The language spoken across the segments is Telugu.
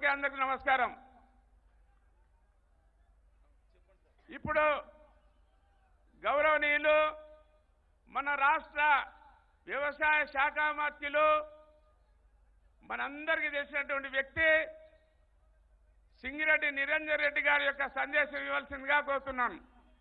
సోదరులకి అందరికి నమస్కారం ఇప్పుడు గౌరవనీయులు మన రాష్ట్ర వ్యవసాయ శాఖ మంత్రులు మనందరికీ తెలిసినటువంటి వ్యక్తి సింగిరెడ్డి నిరంజన్ రెడ్డి గారి యొక్క సందేశం ఇవ్వాల్సిందిగా కోరుతున్నాను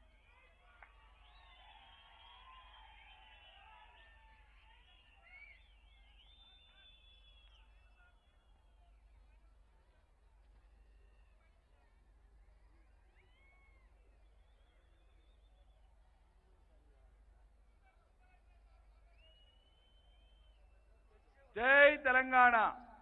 జై తెలంగాణ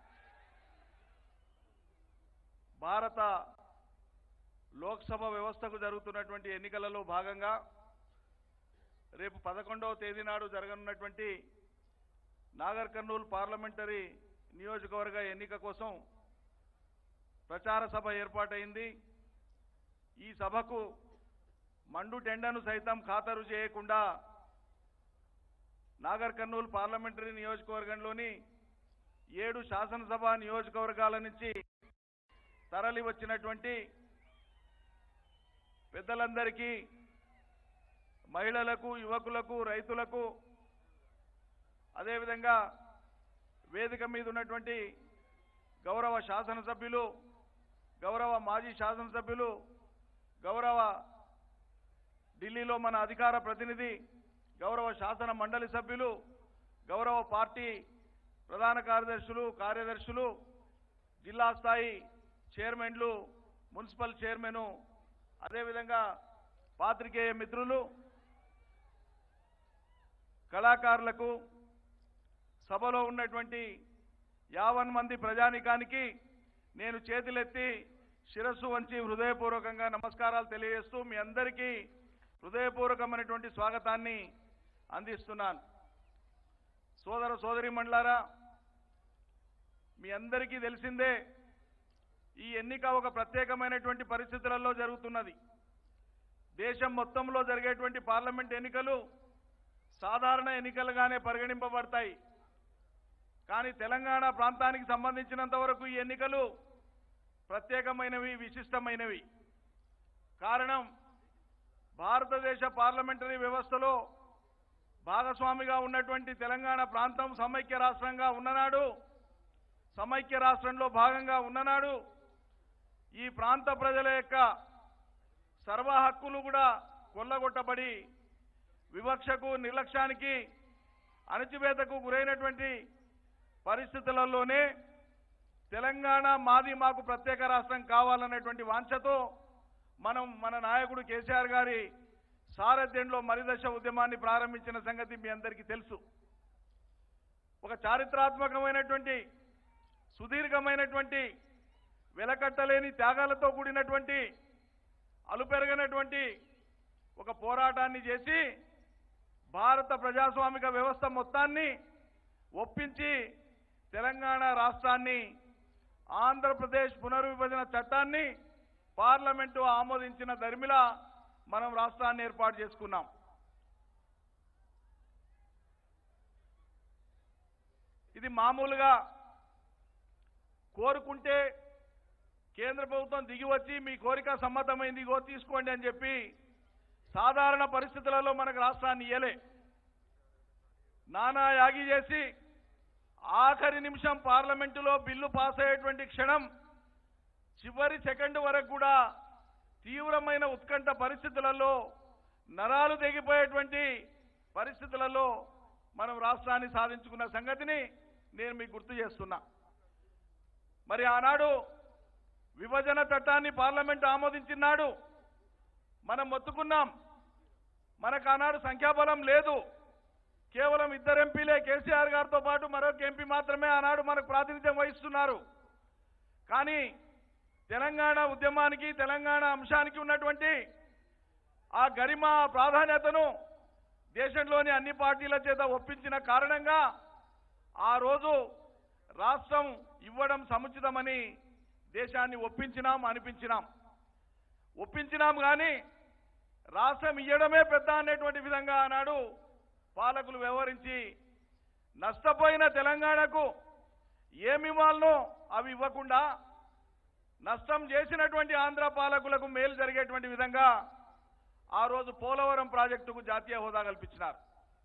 భారత లోక్సభ వ్యవస్థకు జరుగుతున్నటువంటి ఎన్నికలలో భాగంగా రేపు పదకొండవ తేదీ నాడు జరగనున్నటువంటి నాగర్ కర్నూలు పార్లమెంటరీ నియోజకవర్గ ఎన్నిక కోసం ప్రచార సభ ఏర్పాటైంది ఈ సభకు మండు టెండను సైతం ఖాతరు చేయకుండా నాగర్ కర్నూలు పార్లమెంటరీ నియోజకవర్గంలోని ఏడు శాసనసభ నియోజకవర్గాల నుంచి తరలి వచ్చినటువంటి పెద్దలందరికీ మహిళలకు యువకులకు రైతులకు అదేవిధంగా వేదిక మీద ఉన్నటువంటి గౌరవ శాసనసభ్యులు గౌరవ మాజీ శాసనసభ్యులు గౌరవ ఢిల్లీలో మన అధికార ప్రతినిధి గౌరవ శాసన మండలి సభ్యులు గౌరవ పార్టీ ప్రధాన కార్యదర్శులు కార్యదర్శులు జిల్లా స్థాయి చైర్మన్లు మున్సిపల్ చైర్మన్ అదేవిధంగా పాత్రికేయ మిత్రులు కళాకారులకు సభలో ఉన్నటువంటి యావన్ మంది ప్రజానికానికి నేను చేతులెత్తి శిరస్సు వంచి హృదయపూర్వకంగా నమస్కారాలు తెలియజేస్తూ మీ అందరికీ హృదయపూర్వకమైనటువంటి స్వాగతాన్ని అందిస్తున్నాను సోదర సోదరి మండలారా మీ అందరికీ తెలిసిందే ఈ ఎన్నిక ఒక ప్రత్యేకమైనటువంటి పరిస్థితులలో జరుగుతున్నది దేశం మొత్తంలో జరిగేటువంటి పార్లమెంట్ ఎన్నికలు సాధారణ ఎన్నికలుగానే పరిగణింపబడతాయి కానీ తెలంగాణ ప్రాంతానికి సంబంధించినంత వరకు ఈ ఎన్నికలు ప్రత్యేకమైనవి విశిష్టమైనవి కారణం భారతదేశ పార్లమెంటరీ వ్యవస్థలో భాగస్వామిగా ఉన్నటువంటి తెలంగాణ ప్రాంతం సమైక్య రాష్ట్రంగా ఉన్ననాడు సమైక్య రాష్ట్రంలో భాగంగా ఉన్ననాడు ఈ ప్రాంత ప్రజల యొక్క సర్వ హక్కులు కూడా కొల్లగొట్టబడి వివక్షకు నిర్లక్ష్యానికి అణచివేతకు గురైనటువంటి పరిస్థితులలోనే తెలంగాణ మాది మాకు ప్రత్యేక రాష్ట్రం కావాలనేటువంటి వాంఛతో మనం మన నాయకుడు కేసీఆర్ గారి సారథ్యంలో మరిదశ ఉద్యమాన్ని ప్రారంభించిన సంగతి మీ అందరికీ తెలుసు ఒక చారిత్రాత్మకమైనటువంటి సుదీర్ఘమైనటువంటి వెలకట్టలేని త్యాగాలతో కూడినటువంటి అలుపెరగనటువంటి ఒక పోరాటాన్ని చేసి భారత ప్రజాస్వామిక వ్యవస్థ మొత్తాన్ని ఒప్పించి తెలంగాణ రాష్ట్రాన్ని ఆంధ్రప్రదేశ్ పునర్విభజన చట్టాన్ని పార్లమెంటు ఆమోదించిన ధర్మిల మనం రాష్ట్రాన్ని ఏర్పాటు చేసుకున్నాం ఇది మామూలుగా కోరుకుంటే కేంద్ర ప్రభుత్వం దిగి వచ్చి మీ కోరిక సమ్మతమైంది ఇగో తీసుకోండి అని చెప్పి సాధారణ పరిస్థితులలో మనకు రాష్ట్రాన్ని ఇయ్యలే నానా యాగి చేసి ఆఖరి నిమిషం పార్లమెంటులో బిల్లు పాస్ అయ్యేటువంటి క్షణం చివరి సెకండ్ వరకు కూడా తీవ్రమైన ఉత్కంఠ పరిస్థితులలో నరాలు తెగిపోయేటువంటి పరిస్థితులలో మనం రాష్ట్రాన్ని సాధించుకున్న సంగతిని నేను మీకు గుర్తు చేస్తున్నా మరి ఆనాడు విభజన చట్టాన్ని పార్లమెంట్ ఆమోదించినాడు మనం మొత్తుకున్నాం మనకు ఆనాడు సంఖ్యాబలం లేదు కేవలం ఇద్దరు ఎంపీలే కేసీఆర్ గారితో పాటు మరొక ఎంపీ మాత్రమే ఆనాడు మనకు ప్రాతినిధ్యం వహిస్తున్నారు కానీ తెలంగాణ ఉద్యమానికి తెలంగాణ అంశానికి ఉన్నటువంటి ఆ గరిమ ప్రాధాన్యతను దేశంలోని అన్ని పార్టీల చేత ఒప్పించిన కారణంగా ఆ రోజు రాష్ట్రం ఇవ్వడం సముచితమని దేశాన్ని ఒప్పించినాం అనిపించినాం ఒప్పించినాం కానీ రాష్ట్రం ఇయ్యడమే పెద్ద అనేటువంటి విధంగా ఆనాడు పాలకులు వ్యవహరించి నష్టపోయిన తెలంగాణకు ఏమి ఇవ్వాలనో అవి ఇవ్వకుండా నష్టం చేసినటువంటి ఆంధ్ర పాలకులకు మేలు జరిగేటువంటి విధంగా ఆ రోజు పోలవరం ప్రాజెక్టుకు జాతీయ హోదా కల్పించినారు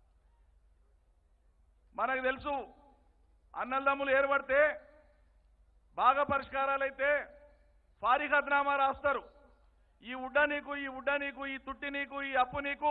మనకు తెలుసు అన్నదమ్ములు ఏర్పడితే బాగా పరిష్కారాలైతే ఫారిహద్నామా రాస్తారు ఈ ఉడ్డ నీకు ఈ ఉడ్డ నీకు ఈ తుట్టి నీకు ఈ అప్పు నీకు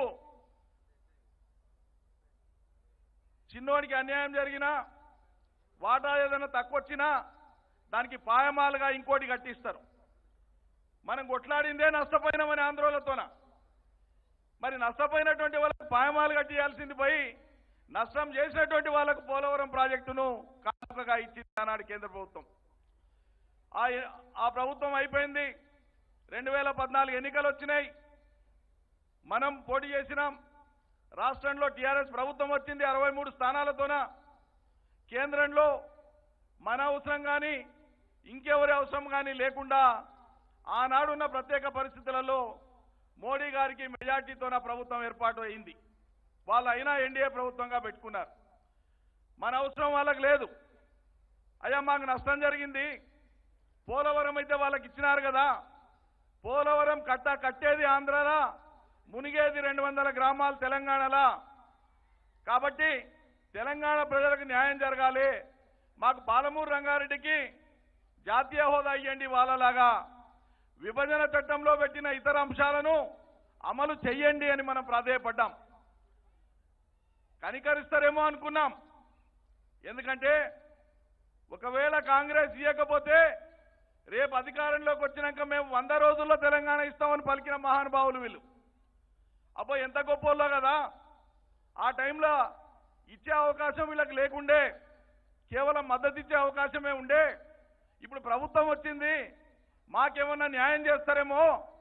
చిన్నోడికి అన్యాయం జరిగినా వాటా ఏదైనా తక్కువ వచ్చినా దానికి పాయమాలుగా ఇంకోటి కట్టిస్తారు మనం కొట్లాడిందే నష్టపోయినామని ఆందోళనతోన మరి నష్టపోయినటువంటి వాళ్ళకు పాయమాలు కట్టియాల్సింది పోయి నష్టం చేసినటువంటి వాళ్ళకు పోలవరం ప్రాజెక్టును కానుకగా ఇచ్చింది ఆనాడు కేంద్ర ప్రభుత్వం ఆ ఆ ప్రభుత్వం అయిపోయింది రెండు వేల పద్నాలుగు ఎన్నికలు వచ్చినాయి మనం పోటీ చేసినాం రాష్ట్రంలో టీఆర్ఎస్ ప్రభుత్వం వచ్చింది అరవై మూడు స్థానాలతోన కేంద్రంలో మన అవసరం కానీ ఇంకెవరి అవసరం కానీ లేకుండా ఆనాడున్న ప్రత్యేక పరిస్థితులలో మోడీ గారికి మెజార్టీతోన ప్రభుత్వం ఏర్పాటు అయింది వాళ్ళు అయినా ఎన్డీఏ ప్రభుత్వంగా పెట్టుకున్నారు మన అవసరం వాళ్ళకి లేదు అయ్యా మాకు నష్టం జరిగింది పోలవరం అయితే వాళ్ళకి ఇచ్చినారు కదా పోలవరం కట్ట కట్టేది ఆంధ్రాలా మునిగేది రెండు వందల గ్రామాలు తెలంగాణలా కాబట్టి తెలంగాణ ప్రజలకు న్యాయం జరగాలి మాకు పాలమూరు రంగారెడ్డికి జాతీయ హోదా ఇవ్వండి వాళ్ళలాగా విభజన చట్టంలో పెట్టిన ఇతర అంశాలను అమలు చెయ్యండి అని మనం ప్రాధేయపడ్డాం కనికరిస్తారేమో అనుకున్నాం ఎందుకంటే ఒకవేళ కాంగ్రెస్ ఇవ్వకపోతే రేపు అధికారంలోకి వచ్చినాక మేము వంద రోజుల్లో తెలంగాణ ఇస్తామని పలికిన మహానుభావులు వీళ్ళు అబ్బో ఎంత గొప్పోళ్ళో కదా ఆ టైంలో ఇచ్చే అవకాశం వీళ్ళకి లేకుండే కేవలం మద్దతు ఇచ్చే అవకాశమే ఉండే ఇప్పుడు ప్రభుత్వం వచ్చింది మాకేమన్నా న్యాయం చేస్తారేమో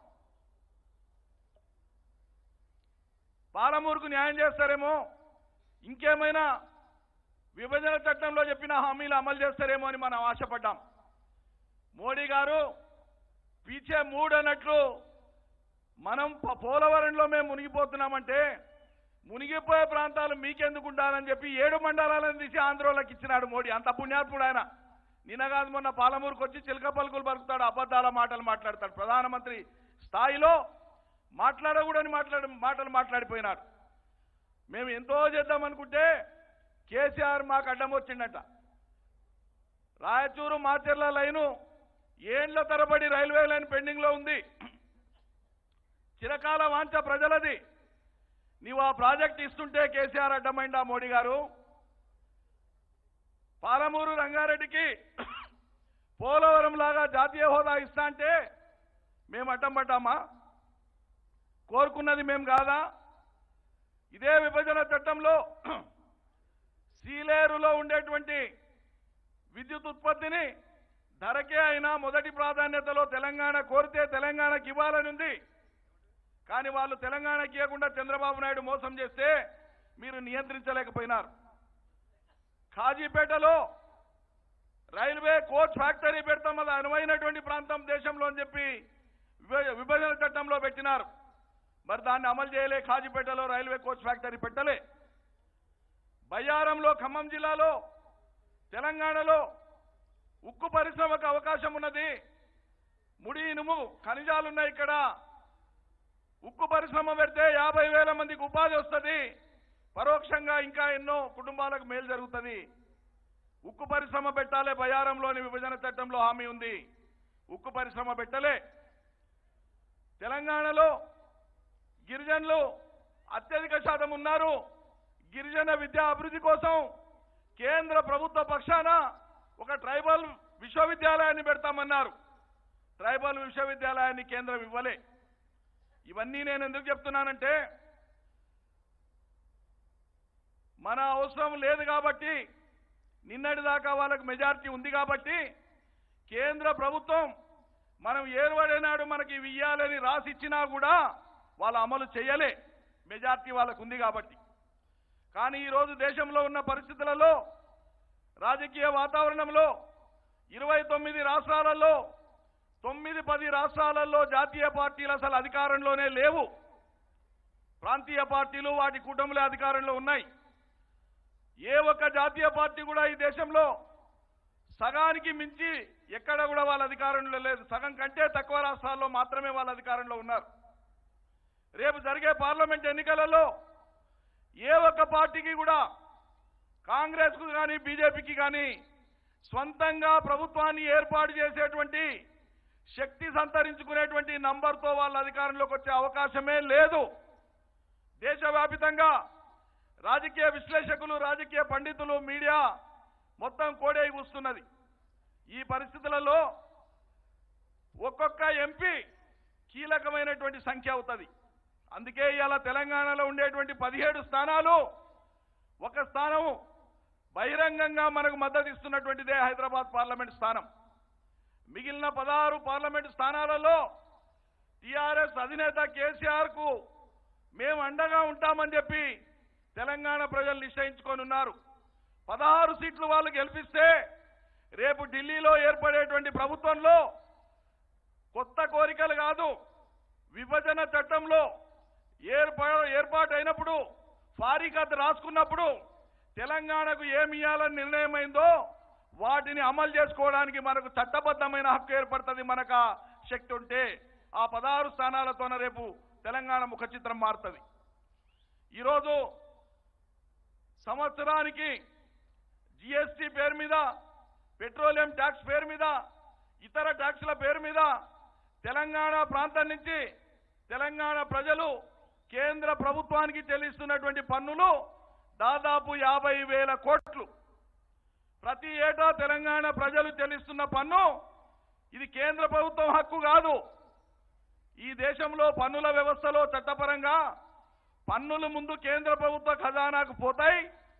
పాలమూరుకు న్యాయం చేస్తారేమో ఇంకేమైనా విభజన చట్టంలో చెప్పిన హామీలు అమలు చేస్తారేమో అని మనం ఆశపడ్డాం మోడీ గారు పీచే మూడు అన్నట్లు మనం ప- పోలవరంలో మేము మునిగిపోతున్నామంటే మునిగిపోయే ప్రాంతాలు మీకెందుకు ఉండాలని చెప్పి ఏడు మండలాలను తీసి ఆంధ్రోళ్ళకి ఇచ్చినాడు మోడీ అంత పుణ్యాత్ముడు ఆయన నిన్న కాదు మొన్న పాలమూరుకు వచ్చి చిలక పలుకులు పలుకుతాడు అబద్ధాల మాటలు మాట్లాడతాడు ప్రధానమంత్రి స్థాయిలో మాట్లాడకూడని మాట్లాడ మాటలు మాట్లాడిపోయినాడు మేము ఎంతో చేద్దామనుకుంటే కేసీఆర్ మాకు అడ్డం వచ్చిండట రాయచూరు మాచెర్ల లైను ఏండ్ల తరబడి రైల్వే లైన్ పెండింగ్ లో ఉంది చిరకాల వాంఛ ప్రజలది నీవు ఆ ప్రాజెక్ట్ ఇస్తుంటే కేసీఆర్ అడ్డమైందా మోడీ గారు పాలమూరు రంగారెడ్డికి పోలవరం లాగా జాతీయ హోదా ఇస్తా అంటే మేము అడ్డం పడ్డామా కోరుకున్నది మేము కాదా ఇదే విభజన చట్టంలో సీలేరులో ఉండేటువంటి విద్యుత్ ఉత్పత్తిని ధరకే అయినా మొదటి ప్రాధాన్యతలో తెలంగాణ కోరితే తెలంగాణకి ఇవ్వాలని ఉంది కానీ వాళ్ళు తెలంగాణకి ఇవ్వకుండా చంద్రబాబు నాయుడు మోసం చేస్తే మీరు నియంత్రించలేకపోయినారు ఖాజీపేటలో రైల్వే కోచ్ ఫ్యాక్టరీ పెడతాం అది అనువైనటువంటి ప్రాంతం దేశంలో అని చెప్పి విభ- విభజన చట్టంలో పెట్టినారు మరి దాన్ని అమలు చేయలే ఖాజీపేటలో రైల్వే కోచ్ ఫ్యాక్టరీ పెట్టలే బయ్యారంలో ఖమ్మం జిల్లాలో తెలంగాణలో ఉక్కు పరిశ్రమకు అవకాశం ఉన్నది ముడి ఇనుము ఖనిజాలున్నాయి ఇక్కడ ఉక్కు పరిశ్రమ పెడితే యాభై వేల మందికి ఉపాధి వస్తుంది పరోక్షంగా ఇంకా ఎన్నో కుటుంబాలకు మేలు జరుగుతుంది ఉక్కు పరిశ్రమ పెట్టాలే బయారంలోని విభజన చట్టంలో హామీ ఉంది ఉక్కు పరిశ్రమ పెట్టలే తెలంగాణలో గిరిజనులు అత్యధిక శాతం ఉన్నారు గిరిజన విద్యా అభివృద్ధి కోసం కేంద్ర ప్రభుత్వ పక్షాన ఒక ట్రైబల్ విశ్వవిద్యాలయాన్ని పెడతామన్నారు ట్రైబల్ విశ్వవిద్యాలయాన్ని కేంద్రం ఇవ్వలే ఇవన్నీ నేను ఎందుకు చెప్తున్నానంటే మన అవసరం లేదు కాబట్టి నిన్నటి దాకా వాళ్ళకు మెజారిటీ ఉంది కాబట్టి కేంద్ర ప్రభుత్వం మనం ఏర్పడినాడు మనకి ఇవి ఇయ్యాలని రాసి ఇచ్చినా కూడా వాళ్ళు అమలు చేయలే మెజారిటీ వాళ్ళకు ఉంది కాబట్టి కానీ ఈరోజు దేశంలో ఉన్న పరిస్థితులలో రాజకీయ వాతావరణంలో ఇరవై తొమ్మిది రాష్ట్రాలలో తొమ్మిది పది రాష్ట్రాలలో జాతీయ పార్టీలు అసలు అధికారంలోనే లేవు ప్రాంతీయ పార్టీలు వాటి కూటములే అధికారంలో ఉన్నాయి ఏ ఒక్క జాతీయ పార్టీ కూడా ఈ దేశంలో సగానికి మించి ఎక్కడ కూడా వాళ్ళ అధికారంలో లేదు సగం కంటే తక్కువ రాష్ట్రాల్లో మాత్రమే వాళ్ళ అధికారంలో ఉన్నారు రేపు జరిగే పార్లమెంట్ ఎన్నికలలో ఏ ఒక్క పార్టీకి కూడా కాంగ్రెస్కు కానీ బీజేపీకి కానీ స్వంతంగా ప్రభుత్వాన్ని ఏర్పాటు చేసేటువంటి శక్తి సంతరించుకునేటువంటి నంబర్తో వాళ్ళ అధికారంలోకి వచ్చే అవకాశమే లేదు దేశవ్యాపితంగా రాజకీయ విశ్లేషకులు రాజకీయ పండితులు మీడియా మొత్తం కోడే కూస్తున్నది ఈ పరిస్థితులలో ఒక్కొక్క ఎంపీ కీలకమైనటువంటి సంఖ్య అవుతుంది అందుకే ఇవాళ తెలంగాణలో ఉండేటువంటి పదిహేడు స్థానాలు ఒక స్థానం బహిరంగంగా మనకు మద్దతు ఇస్తున్నటువంటిదే హైదరాబాద్ పార్లమెంట్ స్థానం మిగిలిన పదహారు పార్లమెంట్ స్థానాలలో టీఆర్ఎస్ అధినేత కేసీఆర్ కు మేము అండగా ఉంటామని చెప్పి తెలంగాణ ప్రజలు నిశ్చయించుకొని ఉన్నారు పదహారు సీట్లు వాళ్ళు గెలిపిస్తే రేపు ఢిల్లీలో ఏర్పడేటువంటి ప్రభుత్వంలో కొత్త కోరికలు కాదు విభజన చట్టంలో ఏర్పా ఏర్పాటు అయినప్పుడు ఫారికత్ రాసుకున్నప్పుడు తెలంగాణకు ఏమి ఇవ్వాలని నిర్ణయమైందో వాటిని అమలు చేసుకోవడానికి మనకు చట్టబద్ధమైన హక్కు ఏర్పడుతుంది మనకు ఆ శక్తి ఉంటే ఆ పదహారు స్థానాలతోన రేపు తెలంగాణ ముఖ చిత్రం మారుతుంది ఈరోజు సంవత్సరానికి జిఎస్టీ పేరు మీద పెట్రోలియం ట్యాక్స్ పేరు మీద ఇతర ట్యాక్సుల పేరు మీద తెలంగాణ ప్రాంతం నుంచి తెలంగాణ ప్రజలు కేంద్ర ప్రభుత్వానికి చెల్లిస్తున్నటువంటి పన్నులు దాదాపు యాభై వేల కోట్లు ప్రతి ఏటా తెలంగాణ ప్రజలు చెల్లిస్తున్న పన్ను ఇది కేంద్ర ప్రభుత్వం హక్కు కాదు ఈ దేశంలో పన్నుల వ్యవస్థలో చట్టపరంగా పన్నులు ముందు కేంద్ర ప్రభుత్వ ఖజానాకు పోతాయి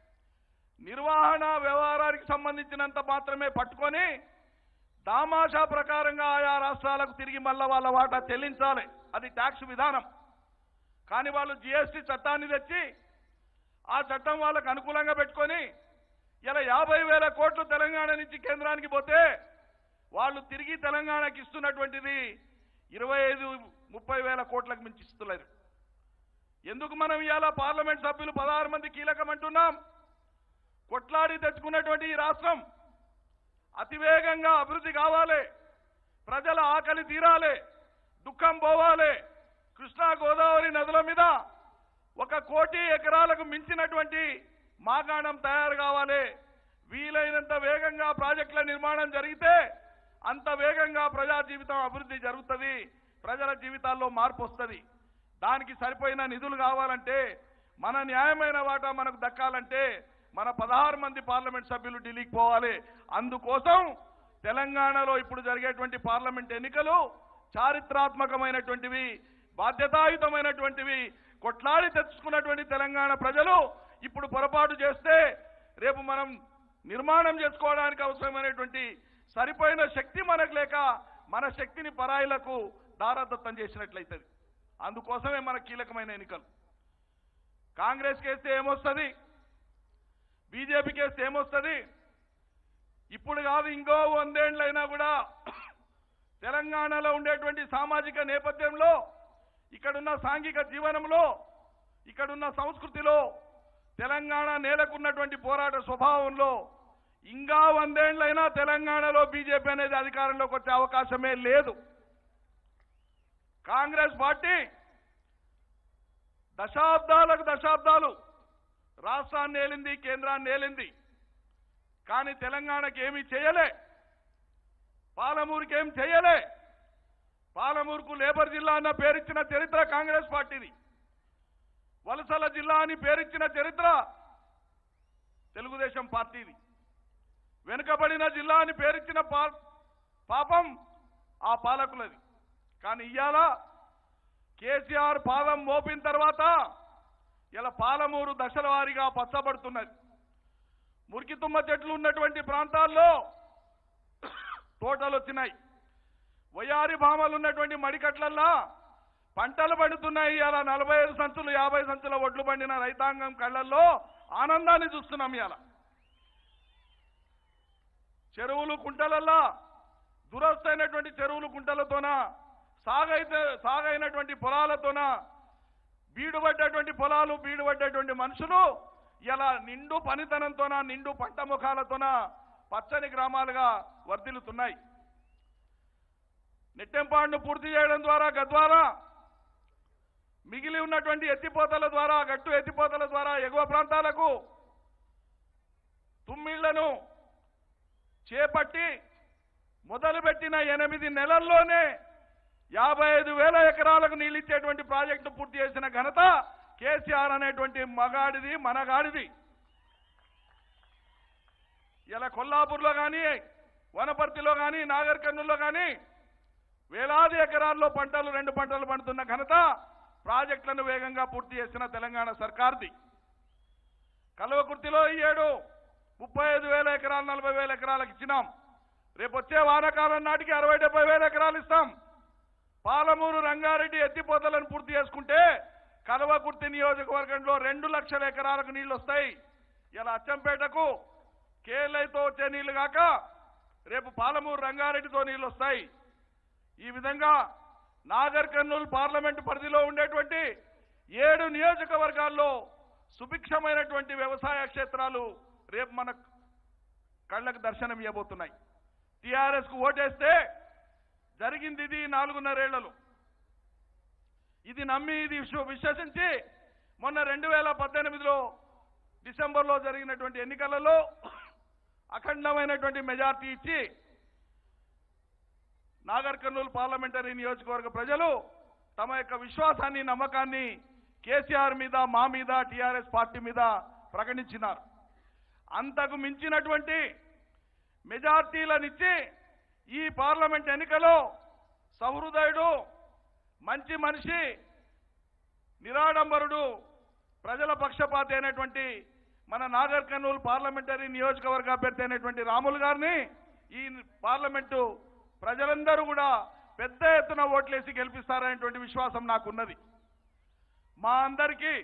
నిర్వహణ వ్యవహారానికి సంబంధించినంత మాత్రమే పట్టుకొని దామాషా ప్రకారంగా ఆయా రాష్ట్రాలకు తిరిగి మళ్ళా వాళ్ళ వాటా చెల్లించాలి అది ట్యాక్స్ విధానం కానీ వాళ్ళు జీఎస్టీ చట్టాన్ని తెచ్చి ఆ చట్టం వాళ్ళకు అనుకూలంగా పెట్టుకొని ఇలా యాభై వేల కోట్లు తెలంగాణ నుంచి కేంద్రానికి పోతే వాళ్ళు తిరిగి తెలంగాణకి ఇస్తున్నటువంటిది ఇరవై ఐదు ముప్పై వేల కోట్లకు మించి ఇస్తున్నారు ఎందుకు మనం ఇవాళ పార్లమెంట్ సభ్యులు పదహారు మంది కీలకం అంటున్నాం కొట్లాడి తెచ్చుకున్నటువంటి ఈ రాష్ట్రం అతివేగంగా అభివృద్ధి కావాలి ప్రజల ఆకలి తీరాలి దుఃఖం పోవాలి కృష్ణా గోదావరి నదుల మీద ఒక కోటి ఎకరాలకు మించినటువంటి మాగాణం తయారు కావాలి వీలైనంత వేగంగా ప్రాజెక్టుల నిర్మాణం జరిగితే అంత వేగంగా ప్రజా జీవితం అభివృద్ధి జరుగుతుంది ప్రజల జీవితాల్లో మార్పు వస్తుంది దానికి సరిపోయిన నిధులు కావాలంటే మన న్యాయమైన వాటా మనకు దక్కాలంటే మన పదహారు మంది పార్లమెంట్ సభ్యులు ఢిల్లీకి పోవాలి అందుకోసం తెలంగాణలో ఇప్పుడు జరిగేటువంటి పార్లమెంట్ ఎన్నికలు చారిత్రాత్మకమైనటువంటివి బాధ్యతాయుతమైనటువంటివి కొట్లాడి తెచ్చుకున్నటువంటి తెలంగాణ ప్రజలు ఇప్పుడు పొరపాటు చేస్తే రేపు మనం నిర్మాణం చేసుకోవడానికి అవసరమైనటువంటి సరిపోయిన శక్తి మనకు లేక మన శక్తిని పరాయిలకు దారదత్తం చేసినట్లయితది అందుకోసమే మన కీలకమైన ఎన్నికలు కాంగ్రెస్ కేస్తే ఏమొస్తుంది బీజేపీకి వేస్తే ఏమొస్తుంది ఇప్పుడు కాదు ఇంకో వందేళ్లైనా కూడా తెలంగాణలో ఉండేటువంటి సామాజిక నేపథ్యంలో ఇక్కడున్న సాంఘిక జీవనంలో ఇక్కడున్న సంస్కృతిలో తెలంగాణ నేలకున్నటువంటి పోరాట స్వభావంలో ఇంకా వందేళ్లైనా తెలంగాణలో బీజేపీ అనేది అధికారంలోకి వచ్చే అవకాశమే లేదు కాంగ్రెస్ పార్టీ దశాబ్దాలకు దశాబ్దాలు రాష్ట్రాన్ని ఏలింది కేంద్రాన్ని ఏలింది కానీ తెలంగాణకి ఏమీ చేయలే పాలమూరుకి ఏం చేయలే పాలమూరుకు లేబర్ జిల్లా అన్న పేరిచ్చిన చరిత్ర కాంగ్రెస్ పార్టీది వలసల జిల్లా అని పేరిచ్చిన చరిత్ర తెలుగుదేశం పార్టీది వెనుకబడిన జిల్లా అని పేరిచ్చిన పా- పాపం ఆ పాలకులది కానీ ఇవాళ కేసీఆర్ పాదం మోపిన తర్వాత ఇలా పాలమూరు దశల వారీగా పచ్చబడుతున్నది మురికి తుమ్మ చెట్లు ఉన్నటువంటి ప్రాంతాల్లో తోటలు వచ్చినాయి వయారి భామలు ఉన్నటువంటి మడికట్లల్లా పంటలు పండుతున్నాయి ఇలా నలభై ఐదు సంచులు యాభై సంచుల ఒడ్లు పండిన రైతాంగం కళ్ళల్లో ఆనందాన్ని చూస్తున్నాం ఇవాళ చెరువులు కుంటలల్లా దురస్తైనటువంటి చెరువులు కుంటలతోన సాగైతే సాగైనటువంటి పొలాలతోన బీడుపడ్డటువంటి పొలాలు బీడుపడ్డటువంటి మనుషులు ఇలా నిండు పనితనంతోన నిండు పంట ముఖాలతోన పచ్చని గ్రామాలుగా వర్ధిల్లుతున్నాయి నెట్టెంపాడును పూర్తి చేయడం ద్వారా గద్వాల మిగిలి ఉన్నటువంటి ఎత్తిపోతల ద్వారా గట్టు ఎత్తిపోతల ద్వారా ఎగువ ప్రాంతాలకు తుమ్మిళ్లను చేపట్టి మొదలుపెట్టిన ఎనిమిది నెలల్లోనే యాభై ఐదు వేల ఎకరాలకు నీళ్ళిచ్చేటువంటి ప్రాజెక్టు పూర్తి చేసిన ఘనత కేసీఆర్ అనేటువంటి మగాడిది మనగాడిది ఇలా కొల్లాపూర్లో కానీ వనపర్తిలో కానీ నాగర్ కర్నూల్లో కానీ వేలాది ఎకరాల్లో పంటలు రెండు పంటలు పండుతున్న ఘనత ప్రాజెక్టులను వేగంగా పూర్తి చేసిన తెలంగాణ సర్కార్ది కల్వకుర్తిలో ఈ ఏడు ముప్పై ఐదు వేల ఎకరాలు నలభై వేల ఎకరాలకు ఇచ్చినాం రేపు వచ్చే వానాకాలం నాటికి అరవై డెబ్బై వేల ఎకరాలు ఇస్తాం పాలమూరు రంగారెడ్డి ఎత్తిపోతలను పూర్తి చేసుకుంటే కల్వకుర్తి నియోజకవర్గంలో రెండు లక్షల ఎకరాలకు నీళ్లు వస్తాయి ఇలా అచ్చంపేటకు కేఎల్ఐతో వచ్చే నీళ్లు కాక రేపు పాలమూరు రంగారెడ్డితో నీళ్లు వస్తాయి ఈ విధంగా నాగర్ కర్నూలు పార్లమెంటు పరిధిలో ఉండేటువంటి ఏడు నియోజకవర్గాల్లో సుభిక్షమైనటువంటి వ్యవసాయ క్షేత్రాలు రేపు మన కళ్ళకు దర్శనం ఇవ్వబోతున్నాయి టీఆర్ఎస్ కు ఓటేస్తే జరిగింది ఇది నాలుగున్నరేళ్లలో ఇది నమ్మి ఇది విశ్వ- విశ్వసించి మొన్న రెండు వేల పద్దెనిమిదిలో డిసెంబర్లో జరిగినటువంటి ఎన్నికలలో అఖండమైనటువంటి మెజార్టీ ఇచ్చి నాగర్ కర్నూలు పార్లమెంటరీ నియోజకవర్గ ప్రజలు తమ యొక్క విశ్వాసాన్ని నమ్మకాన్ని కేసీఆర్ మీద మా మీద టీఆర్ఎస్ పార్టీ మీద ప్రకటించినారు అంతకు మించినటువంటి మెజార్టీలనిచ్చి ఈ పార్లమెంట్ ఎన్నికలో సహృదయుడు మంచి మనిషి నిరాడంబరుడు ప్రజల పక్షపాతి అయినటువంటి మన నాగర్ కర్నూలు పార్లమెంటరీ నియోజకవర్గ అభ్యర్థి అయినటువంటి రాములు గారిని ఈ పార్లమెంటు ప్రజలందరూ కూడా పెద్ద ఎత్తున ఓట్లేసి గెలిపిస్తారనేటువంటి విశ్వాసం నాకున్నది మా అందరికీ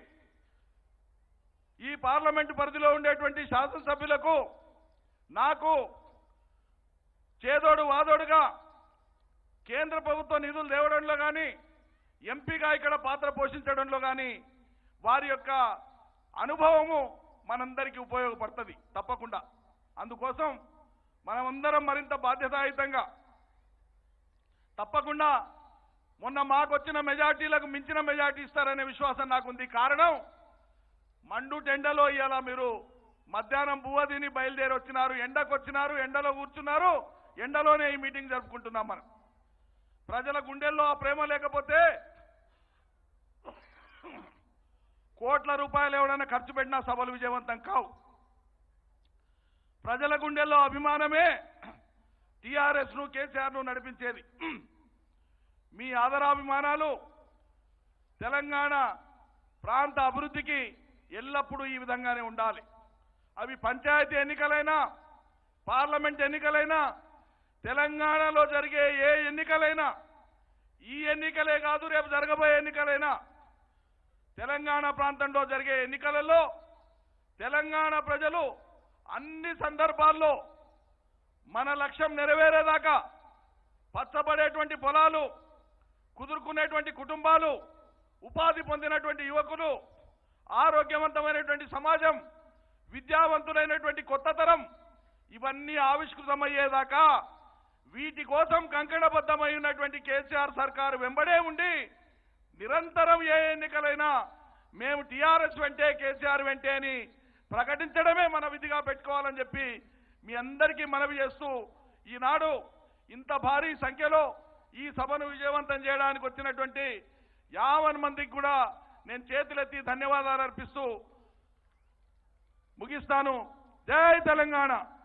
ఈ పార్లమెంటు పరిధిలో ఉండేటువంటి శాసనసభ్యులకు నాకు చేదోడు వాదోడుగా కేంద్ర ప్రభుత్వ నిధులు తేవడంలో కానీ ఎంపీగా ఇక్కడ పాత్ర పోషించడంలో కానీ వారి యొక్క అనుభవము మనందరికీ ఉపయోగపడుతుంది తప్పకుండా అందుకోసం మనమందరం మరింత బాధ్యతాయుతంగా తప్పకుండా మొన్న మాకొచ్చిన మెజార్టీలకు మించిన మెజార్టీ ఇస్తారనే విశ్వాసం నాకుంది కారణం మండు టెండలో ఇవాళ మీరు మధ్యాహ్నం బువ్వ తిని బయలుదేరి వచ్చినారు ఎండకు వచ్చినారు ఎండలో కూర్చున్నారు ఎండలోనే ఈ మీటింగ్ జరుపుకుంటున్నాం మనం ప్రజల గుండెల్లో ఆ ప్రేమ లేకపోతే కోట్ల రూపాయలు ఎవడన్నా ఖర్చు పెట్టినా సభలు విజయవంతం కావు ప్రజల గుండెల్లో అభిమానమే టీఆర్ఎస్ ను కేసీఆర్ ను నడిపించేది మీ ఆదరాభిమానాలు తెలంగాణ ప్రాంత అభివృద్ధికి ఎల్లప్పుడూ ఈ విధంగానే ఉండాలి అవి పంచాయతీ ఎన్నికలైనా పార్లమెంట్ ఎన్నికలైనా తెలంగాణలో జరిగే ఏ ఎన్నికలైనా ఈ ఎన్నికలే కాదు రేపు జరగబోయే ఎన్నికలైనా తెలంగాణ ప్రాంతంలో జరిగే ఎన్నికలలో తెలంగాణ ప్రజలు అన్ని సందర్భాల్లో మన లక్ష్యం నెరవేరేదాకా పచ్చబడేటువంటి పొలాలు కుదురుకునేటువంటి కుటుంబాలు ఉపాధి పొందినటువంటి యువకులు ఆరోగ్యవంతమైనటువంటి సమాజం విద్యావంతులైనటువంటి కొత్త తరం ఇవన్నీ ఆవిష్కృతమయ్యేదాకా వీటి కోసం కంకణబద్ధమై ఉన్నటువంటి కేసీఆర్ సర్కారు వెంబడే ఉండి నిరంతరం ఏ ఎన్నికలైనా మేము టీఆర్ఎస్ వెంటే కేసీఆర్ వెంటే అని ప్రకటించడమే మన విధిగా పెట్టుకోవాలని చెప్పి మీ అందరికీ మనవి చేస్తూ ఈనాడు ఇంత భారీ సంఖ్యలో ఈ సభను విజయవంతం చేయడానికి వచ్చినటువంటి యావన్ మందికి కూడా నేను చేతులెత్తి ధన్యవాదాలు అర్పిస్తూ ముగిస్తాను జై తెలంగాణ